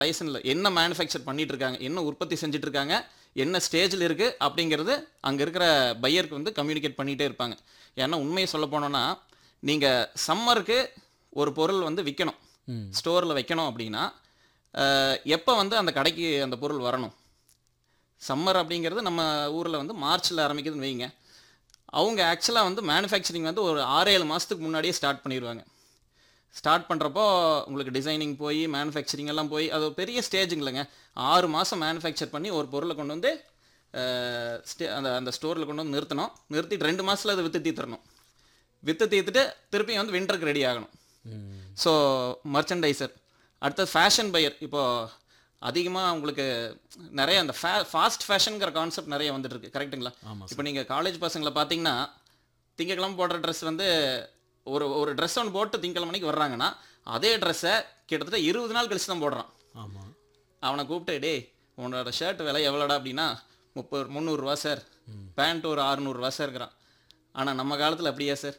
டைசனில் என்ன மேனுஃபேக்சர் பண்ணிட்டு இருக்காங்க என்ன உற்பத்தி செஞ்சுட்டு இருக்காங்க என்ன ஸ்டேஜில் இருக்குது அப்படிங்கிறது அங்கே இருக்கிற பையருக்கு வந்து கம்யூனிகேட் பண்ணிகிட்டே இருப்பாங்க ஏன்னா உண்மையை சொல்ல போனோன்னா நீங்கள் சம்மருக்கு ஒரு பொருள் வந்து விற்கணும் ம் ஸ்டோரில் வைக்கணும் அப்படின்னா எப்போ வந்து அந்த கடைக்கு அந்த பொருள் வரணும் சம்மர் அப்படிங்கிறது நம்ம ஊரில் வந்து மார்ச்சில் ஆரம்பிக்குதுன்னு வைங்க அவங்க ஆக்சுவலாக வந்து மேனுஃபேக்சரிங் வந்து ஒரு ஆறு ஏழு மாதத்துக்கு முன்னாடியே ஸ்டார்ட் பண்ணிடுவாங்க ஸ்டார்ட் பண்ணுறப்போ உங்களுக்கு டிசைனிங் போய் மேனுஃபேக்சரிங் எல்லாம் போய் அது ஒரு பெரிய ஸ்டேஜுங்களேங்க ஆறு மாதம் மேனுஃபேக்சர் பண்ணி ஒரு பொருளை கொண்டு வந்து அஹ், ஸ்டே அந்த அந்த ஸ்டோரில் கொண்டு வந்து நிறுத்தணும் நிறுத்திட்டு ரெண்டு மாதத்தில் அதை விற்று தீர்த்தரணும் விற்று தீர்த்துட்டு திருப்பியும் வந்து விண்டருக்கு ரெடி ஆகணும் ம் ஸோ மர்ச்சன்டைசர் அடுத்தது ஃபேஷன் பையர் இப்போது அதிகமாக உங்களுக்கு நிறைய அந்த ஃபே ஃபாஸ்ட் ஃபேஷனுங்கிற கான்செப்ட் நிறைய வந்துட்டு இருக்கு கரெக்ட்டுங்களா ஆமாம் இப்போ நீங்கள் காலேஜ் பசங்களை பார்த்தீங்கன்னா திங்கக்கிழமை போடுற ட்ரெஸ் வந்து ஒரு ஒரு ட்ரெஸ் ஒன்று போட்டு திங்கக்கிழமை மணிக்கு வர்றாங்கன்னா அதே ட்ரெஸ்ஸை கிட்டத்தட்ட இருபது நாள் கழிச்சு தான் போடுறான் ஆமாம் அவனை கூப்பிட்டு டேய் உன்னோட ஷர்ட் விலை எவ்வளோடா அப்படின்னா முப்பது முந்நூறுரூவா சார் பேண்ட் ஒரு அறுநூறுவா சார் இருக்கிறான் ஆனால் நம்ம காலத்தில் அப்படியா சார்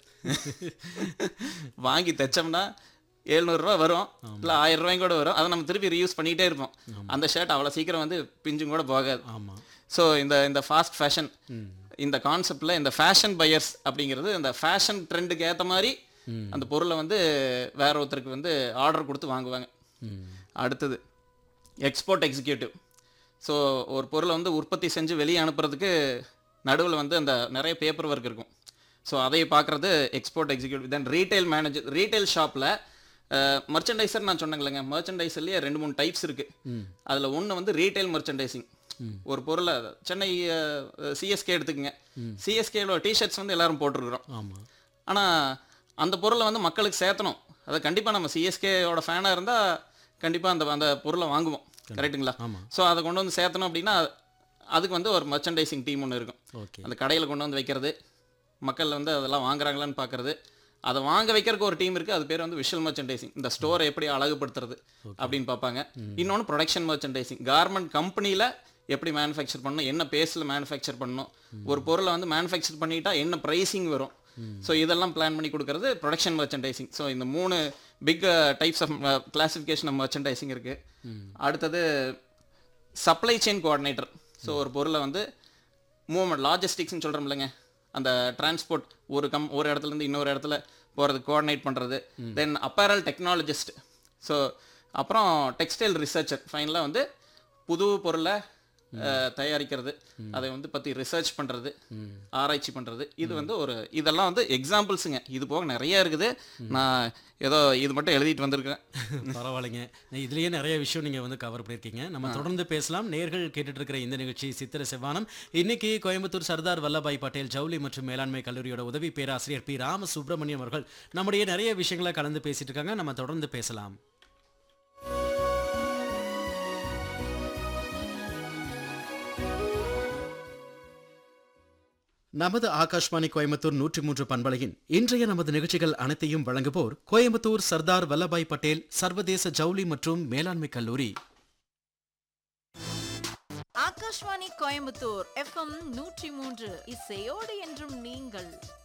வாங்கி தைச்சோம்னா எழுநூறுரூவா வரும் இல்லை ஆயிரம் ரூபாயும் கூட வரும் அதை நம்ம திருப்பி ரீயூஸ் பண்ணிகிட்டே இருப்போம் அந்த ஷர்ட் அவ்வளோ சீக்கிரம் வந்து பிஞ்சும் கூட போகாது ஆமாம் ஸோ இந்த இந்த ஃபாஸ்ட் ஃபேஷன் ம் இந்த கான்செப்டில் இந்த ஃபேஷன் பையர்ஸ் அப்படிங்கிறது இந்த ஃபேஷன் ட்ரெண்டுக்கு ஏற்ற மாதிரி ம். அந்த பொருளை வந்து வேற ஒருத்தருக்கு வந்து ஆர்டர் கொடுத்து வாங்குவாங்க ம் அடுத்தது எக்ஸ்போர்ட் எக்ஸிக்யூட்டிவ் ஸோ ஒரு பொருளை வந்து உற்பத்தி செஞ்சு வெளியே அனுப்புறதுக்கு நடுவில் வந்து அந்த நிறைய பேப்பர் ஒர்க் இருக்கும் ஸோ அதை பார்க்குறது export executive then retail manager retail ஷாப்பில் மர்ச்சன்டைசர் நான் சொன்னேங்களேங்க மர்ச்சன்டைசர்லேயே ரெண்டு மூணு டைப்ஸ் இருக்குது ம் அதில் ஒன்று வந்து ரீட்டைல் மர்ச்சன்டைசிங் ஒரு பொருளை சென்னை சிஎஸ்கே எடுத்துக்கங்க சிஎஸ்கேல டிஷர்ட்ஸ் வந்து எல்லாரும் போட்டிருக்கிறோம் ஆமாம் ஆனால் அந்த பொருளை வந்து மக்களுக்கு சேர்த்தணும் அதை கண்டிப்பாக நம்ம சிஎஸ்கேயோட ஃபேனாக இருந்தால் கண்டிப்பாக அந்த அந்த பொருளை வாங்குவோம் கரெக்ட்டுங்களா ஆமாம் ஸோ அதை கொண்டு வந்து சேர்த்தணும் அப்படின்னா அதுக்கு வந்து ஒரு மர்ச்சன்டைசிங் டீம் ஒன்று இருக்கும் ஓகே அந்த கடையில் கொண்டு வந்து வைக்கிறது மக்கள் வந்து அதெல்லாம் வாங்குறாங்களான்னு பார்க்கறது அதை வாங்க வைக்கிறதுக்கு ஒரு டீம் இருக்குது அது பேர் வந்து விஷுவல் மர்ச்சன்டைசிங் இந்த ஸ்டோரை எப்படி அழகுபடுத்துறது அப்படின்னு பார்ப்பாங்க இன்னொன்று ப்ரொடக்ஷன் மர்ச்சன்டைசிங் கார்மெண்ட் கம்பெனியில் எப்படி மேனுஃபேக்சர் பண்ணணும் என்ன பேஸில் மேனுஃபேக்சர் பண்ணணும் ஒரு பொருளை வந்து மேனுஃபேக்சர் பண்ணிட்டா என்ன ப்ரைஸிங் வரும் ஸோ இதெல்லாம் பிளான் பண்ணி கொடுக்கறது ப்ரொடக்ஷன் மர்ச்சன்டைசிங் ஸோ இந்த மூணு big types of classification of merchandising இருக்குது அடுத்தது சப்ளை செயின் கோஆர்டினேட்டர் ஸோ ஒரு பொருளை வந்து மூவ்மெண்ட் லாஜிஸ்டிக்ஸ்னு சொல்கிறோம் இல்லைங்க அந்த டிரான்ஸ்போர்ட் ஒரு கம் ஒரு இடத்துல இருந்து இன்னொரு இடத்துல போகிறது கோஆர்டினேட் பண்ணுறது தென் அப்பேரல் டெக்னாலஜிஸ்ட் ஸோ அப்புறம் டெக்ஸ்டைல் ரிசர்ச்சர் ஃபைனலாக வந்து புது பொருளை அஹ், தயாரிக்கிறது அதை வந்து பற்றி ரிசர்ச் பண்ணுறது ஆராய்ச்சி பண்ணுறது இது வந்து ஒரு இதெல்லாம் வந்து எக்ஸாம்பிள்ஸுங்க இது போக நிறைய இருக்குது நான் ஏதோ இது மட்டும் எழுதிட்டு வந்திருக்கேன் பரவாயில்லைங்க இதுலயே நிறைய விஷயம் நீங்க வந்து கவர் பண்ணியிருக்கீங்க நம்ம தொடர்ந்து பேசலாம் நேர்கள் கேட்டுட்டு இருக்கிற இந்த நிகழ்ச்சி சித்திர செவ்வானம் இன்னைக்கு கோயம்புத்தூர் சர்தார் வல்லபாய் பட்டேல் ஜவுளி மற்றும் மேலாண்மை கல்லூரியோட உதவி பேராசிரியர் பி ராம சுப்பிரமணியம் அவர்கள் நம்முடைய நிறைய விஷயங்களை கலந்து பேசிட்டு இருக்காங்க நம்ம தொடர்ந்து பேசலாம் நமது ஆகாஷ்வாணி கோயம்புத்தூர் நூற்றி மூன்று பண்பலையின் இன்றைய நமது நிகழ்ச்சிகள் அனைத்தையும் வழங்குவோர் கோயம்புத்தூர் சர்தார் வல்லபாய் பட்டேல் சர்வதேச ஜவுளி மற்றும் மேலாண்மை கல்லூரி ஆகாஷ்வாணி கோயம்புத்தூர் எஃப்எம் நூற்றி மூன்று இசையோடு என்றும் நீங்கள்